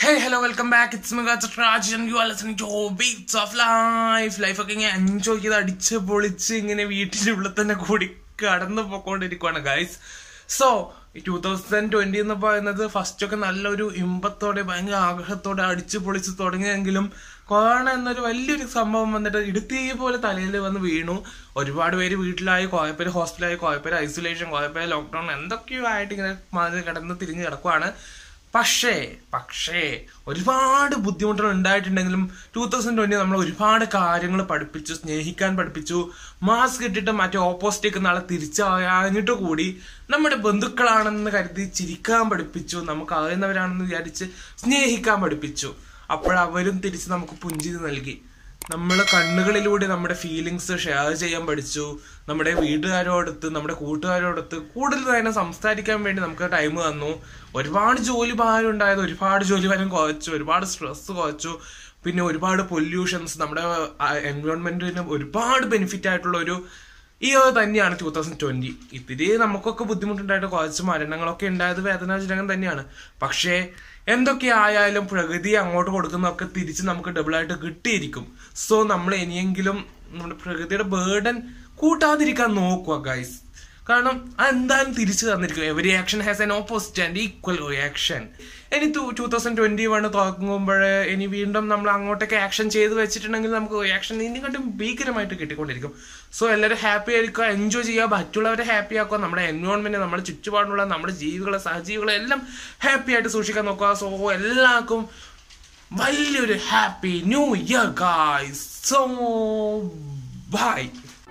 Hey, hello, welcome back. It's me, Gats Raj, and you are listening to Beats of Life. Life ഒക്കെ ഇങ്ങനെ enjoy ചെയ്ത് അടിച്ച് പൊളിച്ച് ഇങ്ങനെ വീട്ടിനുള്ളിൽ തന്നെ കൂടി കടന്നു പോയിക്കൊണ്ടിരിക്കുവാണ് guys so two thousand twenty എന്ന് പറയുന്നത് ഫസ്റ്റ് ഒക്കെ നല്ലൊരു ഇമ്പത്തോടെ ഭയങ്കര ആഗ്രഹത്തോടെ അടിച്ചു പൊളിച്ച് തുടങ്ങിയെങ്കിലും കൊറോണ എന്നൊരു വലിയൊരു സംഭവം വന്നിട്ട് ഇടുത്തീ പോലെ തലയിൽ വന്ന് വീണു ഒരുപാട് പേര് വീട്ടിലായി കുറെ പേര് ഹോസ്പിറ്റലായി കുറെ പേര് ഐസൊലേഷൻ കുറെ പേര് ലോക്ക്ഡൌൺ എന്തൊക്കെയോ ആയിട്ട് ഇങ്ങനെ മാറി കിടന്ന് തിരിഞ്ഞ് കിടക്കുവാണ് പക്ഷേ പക്ഷേ ഒരുപാട് ബുദ്ധിമുട്ടുകൾ ഉണ്ടായിട്ടുണ്ടെങ്കിലും ടൂ തൗസൻഡ് ട്വന്റി നമ്മൾ ഒരുപാട് കാര്യങ്ങൾ പഠിപ്പിച്ചു സ്നേഹിക്കാൻ പഠിപ്പിച്ചു മാസ്ക് ഇട്ടിട്ട് മറ്റേ ഓപ്പോസിറ്റേക്ക് നാളെ തിരിച്ചറിഞ്ഞിട്ട് കൂടി നമ്മുടെ ബന്ധുക്കളാണെന്ന് കരുതി ചിരിക്കാൻ പഠിപ്പിച്ചു നമുക്ക് അറിയുന്നവരാണെന്ന് വിചാരിച്ച് സ്നേഹിക്കാൻ പഠിപ്പിച്ചു അപ്പോഴവരും തിരിച്ച് നമുക്ക് പുഞ്ചിരി നൽകി നമ്മളെ കണ്ണുകളിലൂടെ നമ്മുടെ ഫീലിങ്സ് ഷെയർ ചെയ്യാൻ പഠിച്ചു നമ്മുടെ വീട്ടുകാരോടൊത്ത് നമ്മുടെ കൂട്ടുകാരോടൊത്ത് കൂടുതൽ തന്നെ സംസാരിക്കാൻ വേണ്ടി നമുക്ക് ടൈം തന്നു ഒരുപാട് ജോലി ഭാരം ഉണ്ടായത് ഒരുപാട് ജോലി ഭാരം കുറച്ചു ഒരുപാട് സ്ട്രെസ് കുറച്ചു പിന്നെ ഒരുപാട് പൊല്യൂഷൻസ് നമ്മുടെ എൻവയോൺമെന്റിന് ഒരുപാട് ബെനിഫിറ്റ് ആയിട്ടുള്ള ഒരു ഇയർ തന്നെയാണ് ടൂ തൗസൻഡ് ട്വന്റി ഇത്തിരി നമുക്കൊക്കെ ബുദ്ധിമുട്ടുണ്ടായിട്ട് കുറച്ച് മരണങ്ങളൊക്കെ ഉണ്ടായത് വേദനാജനകം തന്നെയാണ് പക്ഷേ എന്തൊക്കെ ആയാലും പ്രകൃതി അങ്ങോട്ട് കൊടുക്കുന്നതൊക്കെ തിരിച്ച് നമുക്ക് ഡബിൾ ആയിട്ട് കിട്ടിയിരിക്കും സോ നമ്മൾ ഇനിയെങ്കിലും നമ്മുടെ പ്രകൃതിയുടെ ബേർഡൻ കൂട്ടാതിരിക്കാൻ നോക്കുക ഗൈസ് കാരണം അതെന്തായാലും തിരിച്ചു തന്നിരിക്കും every action has an opposite and equal reaction ഇനി to two thousand twenty one തുടങ്ങുമ്പോൾ ഇനി വീണ്ടും നമ്മൾ അങ്ങോട്ടേക്ക് ആക്ഷൻ ചെയ്ത് വെച്ചിട്ടുണ്ടെങ്കിൽ നമുക്ക് റിയാക്ഷൻ ഇതിനെക്കാട്ടും ഭീകരമായിട്ട് കിട്ടിക്കൊണ്ടിരിക്കും സോ എല്ലാവരും ഹാപ്പി ആയിരിക്കുക എൻജോയ് ചെയ്യുക മറ്റുള്ളവരെ ഹാപ്പി ആക്കുക നമ്മുടെ എൻവയോൺമെന്റ് നമ്മുടെ ചുറ്റുപാടുള്ള നമ്മുടെ ജീവികളെ സഹജീവികളെ എല്ലാം ഹാപ്പി ആയിട്ട് സൂക്ഷിക്കാൻ നോക്കുക സോ എല്ലാവർക്കും വലിയൊരു happy new year guys so bye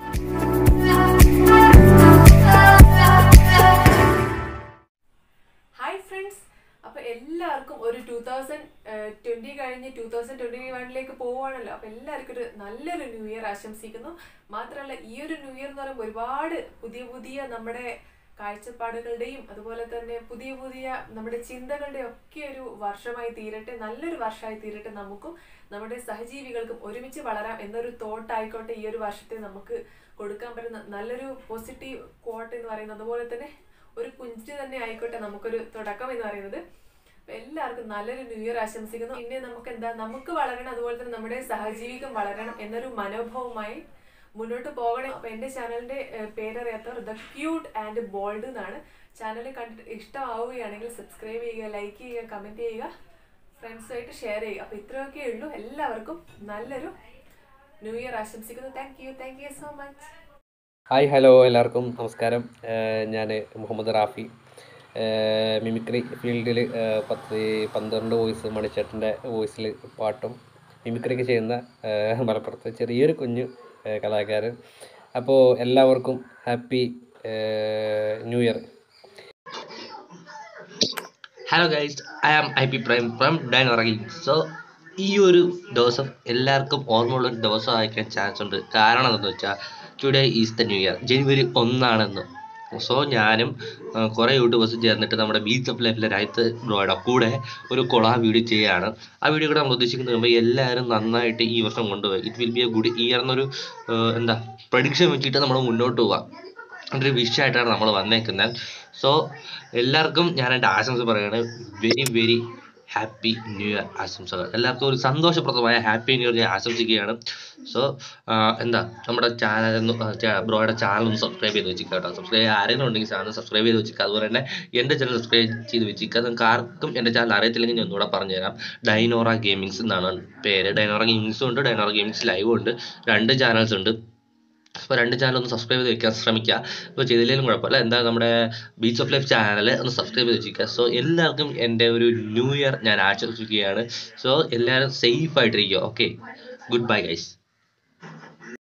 hi friends അപ്പൊ എല്ലാവർക്കും ഒരു ടൂ തൗസൻഡ് ട്വന്റി കഴിഞ്ഞ് ടൂ തൗസൻഡ് ട്വന്റി വണ്ണിലേക്ക് പോവുകയാണല്ലോ അപ്പൊ എല്ലാവർക്കും ഒരു നല്ലൊരു ന്യൂ ഇയർ ആശംസിക്കുന്നു മാത്രമല്ല ഈ ഒരു ന്യൂ ഇയർ എന്ന് പറയുമ്പോൾ ഒരുപാട് പുതിയ പുതിയ നമ്മുടെ കാഴ്ചപ്പാടുകളുടെയും അതുപോലെ തന്നെ പുതിയ പുതിയ നമ്മുടെ ചിന്തകളുടെ ഒക്കെ ഒരു വർഷമായി തീരട്ടെ നല്ലൊരു വർഷമായി തീരട്ടെ നമുക്കും നമ്മുടെ സഹജീവികൾക്കും ഒരുമിച്ച് വളരാം എന്നൊരു തോട്ട് ആയിക്കോട്ടെ ഈ ഒരു വർഷത്തെ നമുക്ക് കൊടുക്കാൻ പറ്റുന്ന നല്ലൊരു പോസിറ്റീവ് കോട്ട് എന്ന് പറയുന്നത് അതുപോലെ തന്നെ ഒരു കുഞ്ചു തന്നെ ആയിക്കോട്ടെ നമുക്കൊരു തുടക്കം എന്ന് പറയുന്നത് അപ്പൊ എല്ലാവർക്കും നല്ലൊരു ന്യൂ ഇയർ ആശംസിക്കുന്നു പിന്നെ നമുക്ക് എന്താ നമുക്ക് വളരണം അതുപോലെ തന്നെ നമ്മുടെ സഹജീവികം വളരണം എന്നൊരു മനോഭാവമായി മുന്നോട്ട് പോകണം അപ്പൊ എന്റെ ചാനലിന്റെ ഏഹ്, പേരറിയാത്തവർ ദ ക്യൂട്ട് ആൻഡ് ബോൾഡ് എന്നാണ് ചാനൽ കണ്ടിട്ട് ഇഷ്ടമാവുകയാണെങ്കിൽ സബ്സ്ക്രൈബ് ചെയ്യുക ലൈക്ക് ചെയ്യുക കമന്റ് ചെയ്യുക ഫ്രണ്ട്സുമായിട്ട് ഷെയർ ചെയ്യുക അപ്പൊ ഇത്രയൊക്കെ ഉള്ളൂ എല്ലാവർക്കും നല്ലൊരു ന്യൂ ഇയർ ആശംസിക്കുന്നു thank you thank you so much hi hello എല്ലാവർക്കും നമസ്കാരം ഞാൻ മുഹമ്മദ് റാഫി മിമിക്രി ഫീൽഡിൽ പത്ത് പന്ത്രണ്ട് വോയിസ് മണിച്ചേട്ടൻ്റെ വോയിസിൽ പാട്ടും മിമിക്രിയൊക്കെ ചെയ്യുന്ന ഏഹ്, മലപ്പുറത്തെ ചെറിയൊരു കുഞ്ഞു ഏഹ്, കലാകാരൻ അപ്പോൾ എല്ലാവർക്കും happy new year hello guys I am I P prime from ഡൈനോറഗിൽ സോ ഈ ഒരു ദിവസം എല്ലാവർക്കും ഓർമ്മയുള്ള ഒരു ദിവസം അയക്കാൻ ചാൻസ് ഉണ്ട് കാരണം എന്താണെന്ന് വെച്ചാൽ today is the new year January ഒന്നാണെന്ന് സോ ഞാനും ആ, കുറേ യൂട്യൂബേഴ്സ് ചേർന്നിട്ട് നമ്മുടെ ബീച്ച് ഓഫ് ലൈഫിലെ രാജ്യത്ത് ബ്രോയുടെ കൂടെ ഒരു കൊളാ വീഡിയോ ചെയ്യുകയാണ് ആ വീഡിയോ കൂടെ നമ്മൾ ഉദ്ദേശിക്കുന്നത് പറയുമ്പോൾ എല്ലാവരും നന്നായിട്ട് ഈ വർഷം കൊണ്ടുപോയി it will be a good year എന്നൊരു ആ, എന്താ പ്രഡിക്ഷൻ വെച്ചിട്ട് നമ്മൾ മുന്നോട്ട് പോവാം ഒരു വിഷയമായിട്ടാണ് നമ്മൾ വന്നേക്കുന്നത് സോ എല്ലാവർക്കും ഞാൻ എൻ്റെ ആശംസ പറയുകയാണ് very very happy new year ആശംസകൾ എല്ലാവർക്കും ഒരു സന്തോഷപ്രദമായ ഹാപ്പി ന്യൂ ഇയർ ഞാൻ ആശംസിക്കുകയാണ് സോ എന്താ നമ്മുടെ ചാനൽ ബ്രോയുടെ ചാനൽ ഒന്ന് സബ്സ്ക്രൈബ് ചെയ്ത് വെച്ചിരിക്കുക കേട്ടോ സബ്സ്ക്രൈബ് ആരെങ്കിലും ഉണ്ടെങ്കിൽ ചാനൽ സബ്സ്ക്രൈബ് ചെയ്ത് വെച്ചിരിക്കുക അതുപോലെ തന്നെ എൻ്റെ ചാനൽ സബ്സ്ക്രൈബ് ചെയ്ത് വെച്ചിരിക്കുക നിങ്ങൾക്ക് ആർക്കും എൻ്റെ ചാനൽ അറിയത്തില്ലെങ്കിൽ ഞാൻ ഒന്നുകൂടെ പറഞ്ഞുതരാം ഡൈനോറ ഗെയിമിങ്സ് എന്നാണ് പേര് ഡൈനോറ ഗെയിമിങ്സും ഉണ്ട് ഡൈനോറ ഗെയിമിങ്സ് ലൈവും ഉണ്ട് രണ്ട് ചാനൽസ് ഉണ്ട് അപ്പോൾ രണ്ട് ചാനൽ ഒന്ന് സബ്സ്ക്രൈബ് ചെയ്ത് വെക്കാൻ ശ്രമിക്കുക ഇപ്പോൾ ചെയ്തില്ലെങ്കിലും കുഴപ്പമില്ല എന്താ നമ്മുടെ ബീച്ച് ഓഫ് ലൈഫ് ചാനൽ ഒന്ന് സബ്സ്ക്രൈബ് ചെയ്ത് വെച്ചിരിക്കുക സോ എല്ലാവർക്കും എൻ്റെ ഒരു ന്യൂ ഇയർ ഞാൻ ആശംസിക്കുകയാണ് സോ എല്ലാവരും സേഫ് ആയിട്ടിരിക്കുക ഓക്കെ ഗുഡ് ബൈ ഗൈസ്